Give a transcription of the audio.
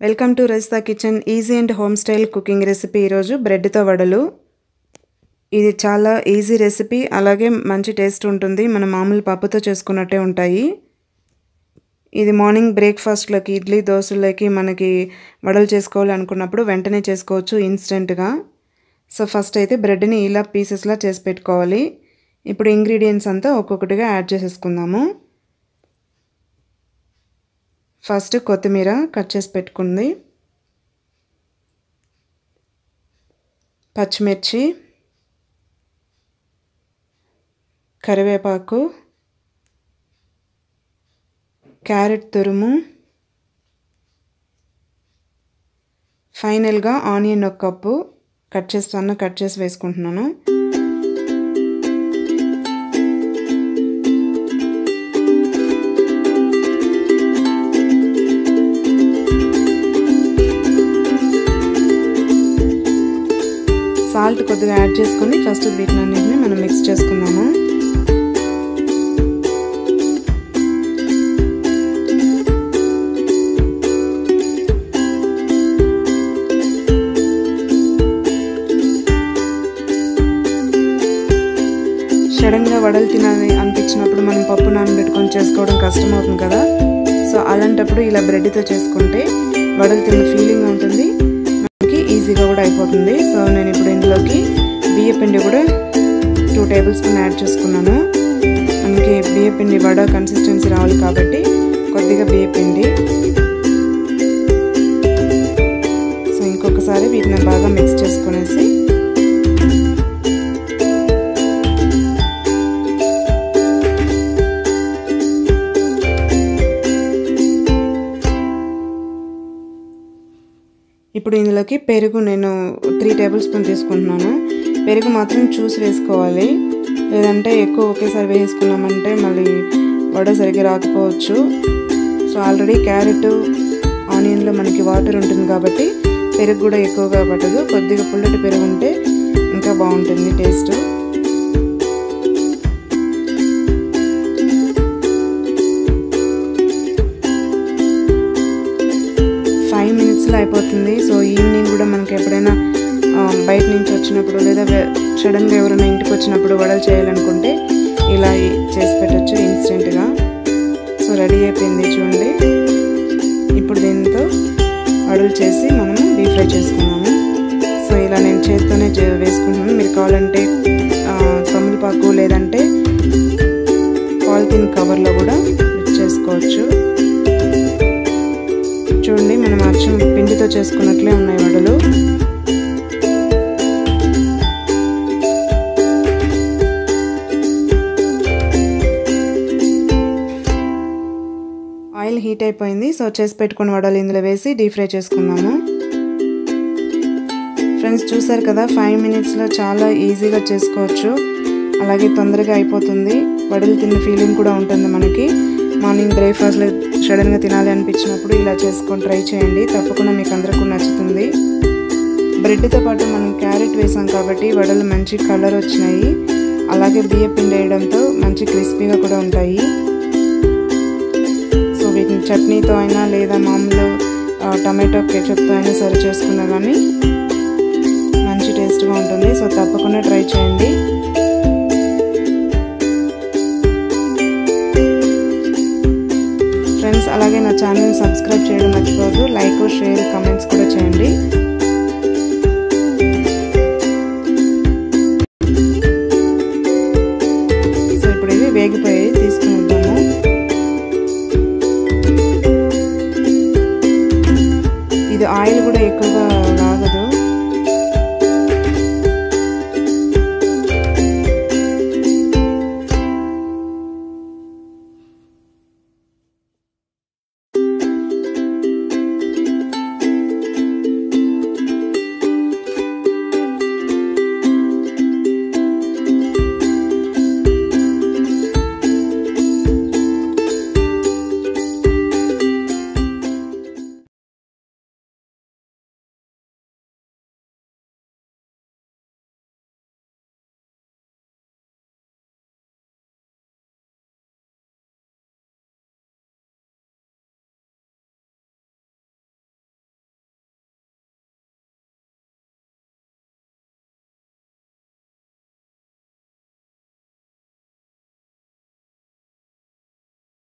welcome to Rajitha kitchen easy and home style cooking recipe ఈరోజు బ్రెడ్తో వడలు ఇది చాలా ఈజీ రెసిపీ అలాగే మంచి టేస్ట్ ఉంటుంది మన మామూలు పప్పుతో చేసుకున్నట్టే ఉంటాయి ఇది మార్నింగ్ బ్రేక్ఫాస్ట్లోకి ఇడ్లీ దోశలోకి మనకి వడలు చేసుకోవాలి అనుకున్నప్పుడు వెంటనే చేసుకోవచ్చు ఇన్స్టెంట్గా సో ఫస్ట్ అయితే బ్రెడ్ని ఇలా పీసెస్లా చేసి పెట్టుకోవాలి ఇప్పుడు ఇంగ్రీడియంట్స్ అంతా ఒక్కొక్కటిగా యాడ్ చేసేసుకుందాము ఫస్ట్ కొత్తిమీర కట్ చేసి పెట్టుకుంది పచ్చిమిర్చి కరివేపాకు క్యారెట్ తురుము ఫైనల్గా ఆనియన్ ఒక కప్పు కట్ చేస్తాను కట్ చేసి వేసుకుంటున్నాను సాల్ట్ కొద్దిగా యాడ్ చేసుకొని ఫస్ట్ వీటిని అన్నింటిని మనం మిక్స్ చేసుకుందాము సడన్గా వడలు తినాలి అనిపించినప్పుడు మనం పప్పు నానబెట్టుకొని చేసుకోవడం కష్టం అవుతుంది కదా సో అలాంటప్పుడు ఇలా బ్రెడ్తో చేసుకుంటే వడలు తిన్న ఫీలింగ్ ఉంటుంది మనకి ఈజీగా కూడా అయిపోతుంది సో నేను ఇప్పుడు ఇందులోకి బియ్య పిండి కూడా టూ టేబుల్ స్పూన్ యాడ్ చేసుకున్నాను మనకి బియ్య పిండి వడ కన్సిస్టెన్సీ రావాలి కాబట్టి కొద్దిగా బియ్య పిండి సో ఇంకొకసారి వీటిని బాగా మిక్స్ చేసుకునేసి ఇప్పుడు ఇందులోకి పెరుగు నేను త్రీ టేబుల్ స్పూన్ తీసుకుంటున్నాను పెరుగు మాత్రం చూసి వేసుకోవాలి లేదంటే ఎక్కువ ఒకేసారి వేసుకున్నామంటే మళ్ళీ వడ సరిగ్గా రాకపోవచ్చు సో ఆల్రెడీ క్యారెట్ ఆనియన్లో మనకి వాటర్ ఉంటుంది కాబట్టి పెరుగు కూడా ఎక్కువగా పట్టదు కొద్దిగా పుల్లటి పెరుగు ఉంటే ఇంకా బాగుంటుంది టేస్ట్ ఫైవ్ మినిట్స్లో అయిపోతుంది సో ఈవినింగ్ కూడా మనకి ఎప్పుడైనా బయట నుంచి వచ్చినప్పుడు లేదా సడన్గా ఎవరైనా ఇంటికి వచ్చినప్పుడు వడలు చేయాలనుకుంటే ఇలా చేసి పెట్టచ్చు ఇన్స్టెంట్గా సో రెడీ అయిపోయింది చూడండి ఇప్పుడు దీంతో వడలు చేసి మనము డీప్ ఫ్రై చేసుకున్నాము సో ఇలా నేను చేతితోనే వేసుకుంటున్నాను మీరు కావాలంటే తమిళపాకు లేదంటే పాలిథిన్ కవర్లో కూడా చేసుకోవచ్చు చూడండి మనం అచ్చం పిండితో చేసుకున్నట్లే ఉన్నాయి వడలు ఆయిల్ హీట్ అయిపోయింది సో చేసి పెట్టుకున్న వడలు ఇందులో వేసి డీప్ ఫ్రై చేసుకుందాము ఫ్రెండ్స్ చూసారు కదా ఫైవ్ మినిట్స్లో చాలా ఈజీగా చేసుకోవచ్చు అలాగే తొందరగా అయిపోతుంది వడలు తిన్న ఫీలింగ్ కూడా ఉంటుంది మనకి మార్నింగ్ బ్రేక్ఫాస్ట్లో సడన్గా తినాలి అనిపించినప్పుడు ఇలా చేసుకొని ట్రై చేయండి తప్పకుండా మీకు అందరికీ నచ్చుతుంది బ్రెడ్తో పాటు మనం క్యారెట్ వేసాం కాబట్టి వడలు మంచి కలర్ వచ్చినాయి అలాగే బియ్య పిండి వేయడంతో మంచి క్రిస్పీగా కూడా ఉంటాయి సో వీటిని చట్నీతో అయినా లేదా మామూలు టమాటో కెచప్తో అయినా సర్వ్ చేసుకున్నా కానీ మంచి టేస్ట్గా ఉంటుంది సో తప్పకుండా ట్రై చేయండి ఫ్రెండ్స్ అలాగే నా ఛానల్ని సబ్స్క్రైబ్ చేయడం మర్చిపోవద్దు లైక్ షేర్ కమెంట్స్ కూడా చేయండి